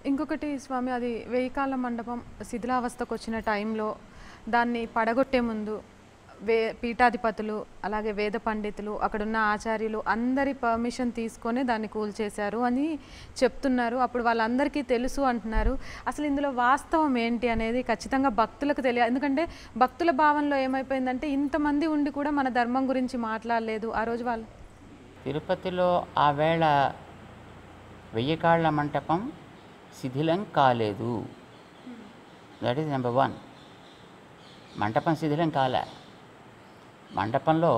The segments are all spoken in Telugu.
ఇంకొకటి స్వామి అది వెయ్యికాళ్ళ మండపం శిథిలావస్థకు వచ్చిన టైంలో దాన్ని పడగొట్టే ముందు వే పీఠాధిపతులు అలాగే వేద పండితులు అక్కడున్న ఆచార్యులు అందరి పర్మిషన్ తీసుకొని దాన్ని కూల్చేశారు అని చెప్తున్నారు అప్పుడు వాళ్ళందరికీ తెలుసు అంటున్నారు అసలు ఇందులో వాస్తవం ఏంటి అనేది ఖచ్చితంగా భక్తులకు తెలియాలి ఎందుకంటే భక్తుల భావనలో ఏమైపోయిందంటే ఇంతమంది ఉండి కూడా మన ధర్మం గురించి మాట్లాడలేదు ఆ రోజు వాళ్ళు తిరుపతిలో ఆ వేళ వెయ్యి కాళ్ళ మంటపం శిథిలం కాలేదు దట్ ఈజ్ నెంబర్ వన్ మంటపం శిథిలం కాలే మండపంలో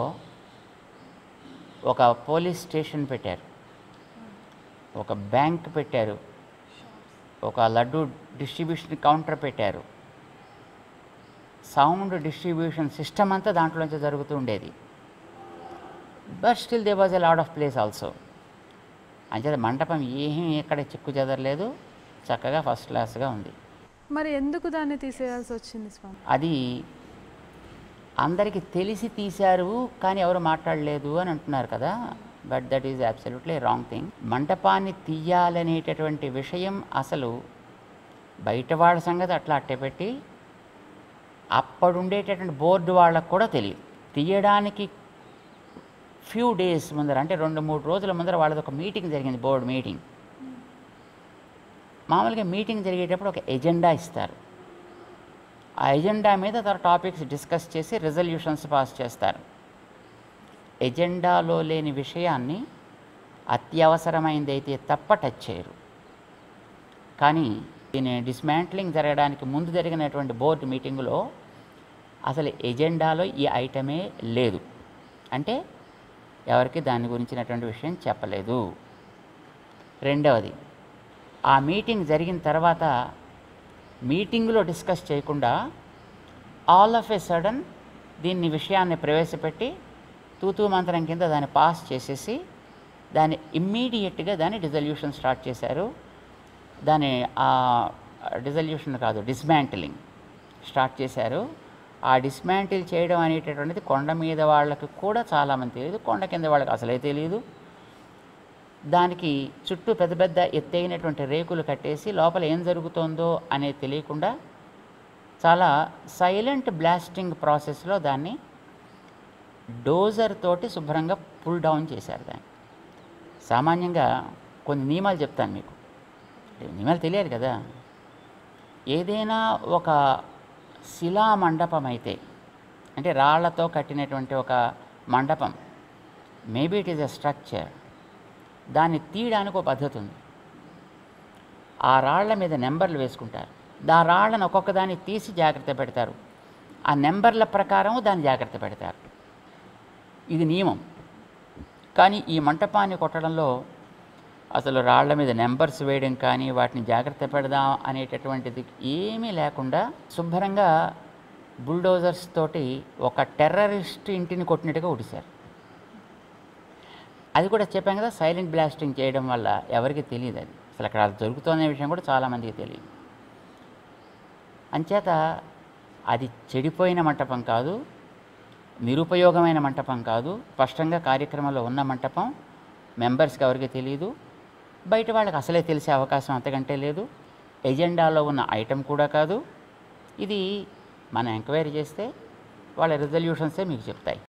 ఒక పోలీస్ స్టేషన్ పెట్టారు ఒక బ్యాంక్ పెట్టారు ఒక లడ్డు డిస్ట్రిబ్యూషన్ కౌంటర్ పెట్టారు సౌండ్ డిస్ట్రిబ్యూషన్ సిస్టమ్ అంతా దాంట్లోంచి జరుగుతూ ఉండేది but still they was a lot of place also అంచేత మంటపం ఏమీ ఎక్కడ చిక్కు చెదరలేదు చక్కగా ఫస్ట్ క్లాస్గా ఉంది మరి ఎందుకు దాన్ని తీసేయాల్సి వచ్చింది స్వామి అది అందరికీ తెలిసి తీశారు కానీ ఎవరు మాట్లాడలేదు అని అంటున్నారు కదా but that is absolutely wrong thing మంటపాన్ని తీయాలనేటటువంటి విషయం అసలు బయట వాళ్ళ సంగతి అట్లా అట్టే పెట్టి అప్పుడుండేటటువంటి బోర్డు వాళ్ళకు కూడా తెలియదు తీయడానికి ఫ్యూ డేస్ ముందర అంటే రెండు మూడు రోజుల ముందర వాళ్ళది ఒక మీటింగ్ జరిగింది బోర్డు మీటింగ్ మామూలుగా మీటింగ్ జరిగేటప్పుడు ఒక ఎజెండా ఇస్తారు ఆ ఎజెండా మీద తన టాపిక్స్ డిస్కస్ చేసి రెజల్యూషన్స్ పాస్ చేస్తారు ఎజెండాలో లేని విషయాన్ని అత్యవసరమైంది అయితే తప్ప టచ్ చేయరు కానీ దీని డిస్మాంట్లింగ్ జరగడానికి ముందు జరిగినటువంటి బోర్డు మీటింగులో అసలు ఎజెండాలో ఈ ఐటమే లేదు అంటే ఎవరికి దాని గురించినటువంటి విషయం చెప్పలేదు రెండవది ఆ మీటింగ్ జరిగిన తర్వాత మీటింగ్లో డిస్కస్ చేయకుండా ఆల్ ఆఫ్ ఎ సడన్ దీన్ని విషయాన్ని ప్రవేశపెట్టి తూతూ మంత్రం కింద దాన్ని పాస్ చేసేసి దాన్ని ఇమ్మీడియట్గా దాన్ని డిజల్యూషన్ స్టార్ట్ చేశారు దాని డిజల్యూషన్ కాదు డిస్మాంటిలింగ్ స్టార్ట్ చేశారు ఆ డిస్మాంటిల్ చేయడం అనేటటువంటిది కొండ మీద వాళ్ళకి కూడా చాలామంది తెలియదు కొండ కింద వాళ్ళకి అసలే తెలియదు దానికి చుట్టూ పెద్ద పెద్ద ఎత్తైనటువంటి రేకులు కట్టేసి లోపల ఏం జరుగుతోందో అనేది తెలియకుండా చాలా సైలెంట్ బ్లాస్టింగ్ ప్రాసెస్లో దాన్ని డోజర్ తోటి శుభ్రంగా పుల్ డౌన్ చేశారు దాన్ని సామాన్యంగా కొన్ని నియమాలు చెప్తాను మీకు నియమాలు తెలియాలి కదా ఏదైనా ఒక శిలా మండపం అయితే అంటే రాళ్లతో కట్టినటువంటి ఒక మండపం maybe it is a structure దాన్ని తీయడానికి ఒక పద్ధతి ఉంది ఆ రాళ్ల మీద నెంబర్లు వేసుకుంటారు ఆ రాళ్లను ఒక్కొక్క దాన్ని తీసి జాగ్రత్త పెడతారు ఆ నెంబర్ల ప్రకారం దాన్ని జాగ్రత్త పెడతారు ఇది నియమం కానీ ఈ మంటపాన్ని కొట్టడంలో అసలు రాళ్ల మీద నెంబర్స్ వేయడం కానీ వాటిని జాగ్రత్త పెడదాం అనేటటువంటిది ఏమీ లేకుండా శుభ్రంగా బుల్డోజర్స్ తోటి ఒక టెర్రరిస్ట్ ఇంటిని కొట్టినట్టుగా ఉడిశారు అది కూడా చెప్పాం కదా సైలెంట్ బ్లాస్టింగ్ చేయడం వల్ల ఎవరికి తెలియదు అది అసలు అక్కడ అది జరుగుతున్న విషయం కూడా చాలామందికి తెలియదు అంచేత అది చెడిపోయిన మంటపం కాదు నిరుపయోగమైన మంటపం కాదు స్పష్టంగా కార్యక్రమంలో ఉన్న మంటపం మెంబర్స్కి ఎవరికి తెలియదు బయట వాళ్ళకి అసలే తెలిసే అవకాశం అంతకంటే లేదు ఎజెండాలో ఉన్న ఐటెం కూడా కాదు ఇది మనం ఎంక్వైరీ చేస్తే వాళ్ళ రిజల్యూషన్సే మీకు చెప్తాయి